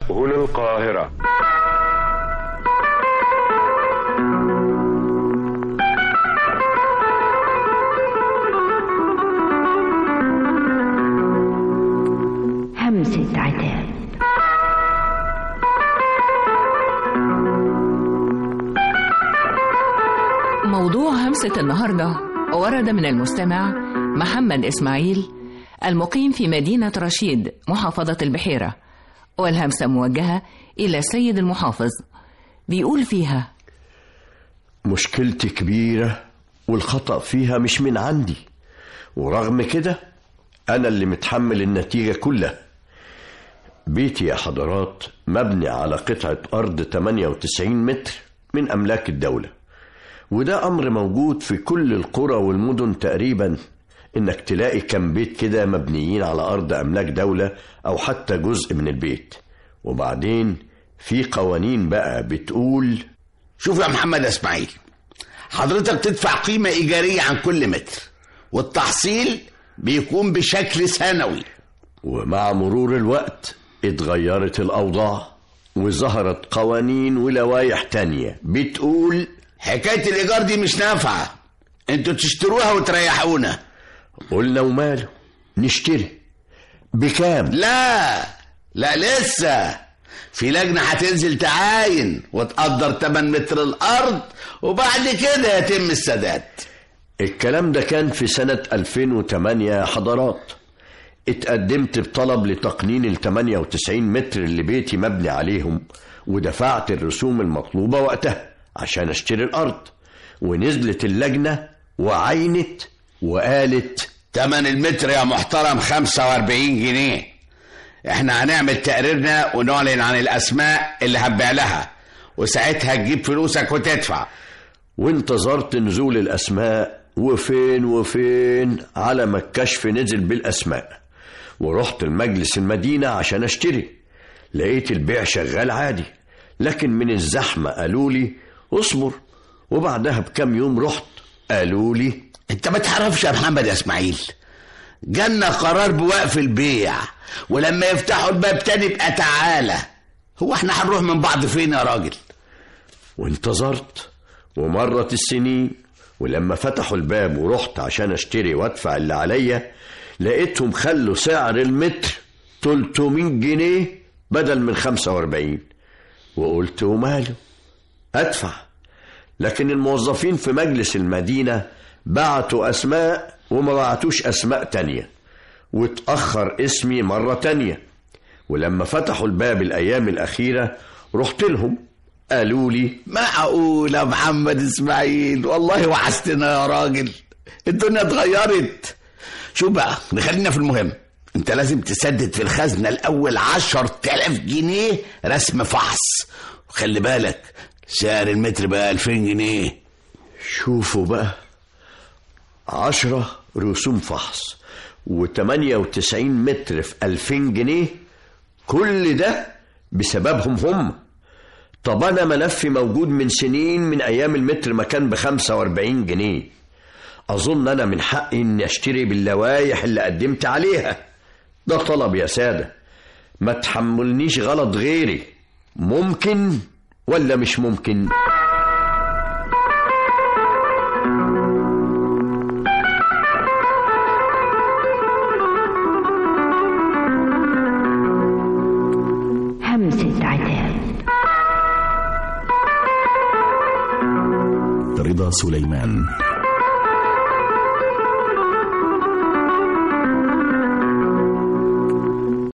هنا القاهرة همسة عتاب موضوع همسة النهاردة ورد من المستمع محمد إسماعيل المقيم في مدينة رشيد محافظة البحيرة والهمسة موجهة إلى السيد المحافظ بيقول فيها مشكلتي كبيرة والخطأ فيها مش من عندي ورغم كده أنا اللي متحمل النتيجة كلها بيتي يا حضرات مبني على قطعة أرض 98 متر من أملاك الدولة وده أمر موجود في كل القرى والمدن تقريبا إنك تلاقي كم بيت كده مبنيين على أرض أملاك دولة أو حتى جزء من البيت وبعدين في قوانين بقى بتقول شوف يا محمد اسماعيل حضرتك تدفع قيمة إيجارية عن كل متر والتحصيل بيكون بشكل سنوي ومع مرور الوقت اتغيرت الأوضاع وظهرت قوانين ولوائح تانية بتقول حكاية الإيجار دي مش نافعة انتوا تشتروها وتريحونا قلنا وماله نشتري بكام لا لا لسه في لجنة هتنزل تعاين وتقدر 8 متر الأرض وبعد كده يتم السداد الكلام ده كان في سنة 2008 يا حضرات اتقدمت بطلب لتقنين ال 98 متر اللي بيتي مبني عليهم ودفعت الرسوم المطلوبة وقتها عشان اشتري الأرض ونزلت اللجنة وعينت وقالت تمن المتر يا محترم 45 جنيه احنا هنعمل تقريرنا ونعلن عن الأسماء اللي هتبيع لها وساعتها تجيب فلوسك وتدفع وانتظرت نزول الأسماء وفين وفين على ما الكشف نزل بالأسماء ورحت المجلس المدينة عشان اشتري لقيت البيع شغال عادي لكن من الزحمة قالوا لي اصبر وبعدها بكم يوم رحت قالوا لي انت ما تعرفش يا محمد يا اسماعيل جالنا قرار بوقف البيع ولما يفتحوا الباب تاني بقى تعالى هو احنا هنروح من بعض فين يا راجل وانتظرت ومرت السنين ولما فتحوا الباب ورحت عشان اشتري وادفع اللي عليا لقيتهم خلوا سعر المتر 300 جنيه بدل من 45 وقلت وماله ادفع لكن الموظفين في مجلس المدينة بعتوا أسماء وما بعتوش أسماء تانية واتأخر اسمي مرة تانية ولما فتحوا الباب الأيام الأخيرة رحت لهم قالوا لي معقول يا محمد اسماعيل والله وحشتنا يا راجل الدنيا اتغيرت شوف بقى نخلينا في المهم انت لازم تسدد في الخزنة الاول عشر تلاف جنيه رسم فحص وخلي بالك سعر المتر بقى الفين جنيه شوفوا بقى عشرة رسوم فحص وتمانية وتسعين متر في ألفين جنيه كل ده بسببهم هم طب أنا ملفي موجود من سنين من أيام المتر ما كان بخمسة وأربعين جنيه أظن أنا من حقي إني أشتري باللوايح اللي قدمت عليها ده طلب يا سادة ما تحملنيش غلط غيري ممكن ولا مش ممكن همسة عتاب رضا سليمان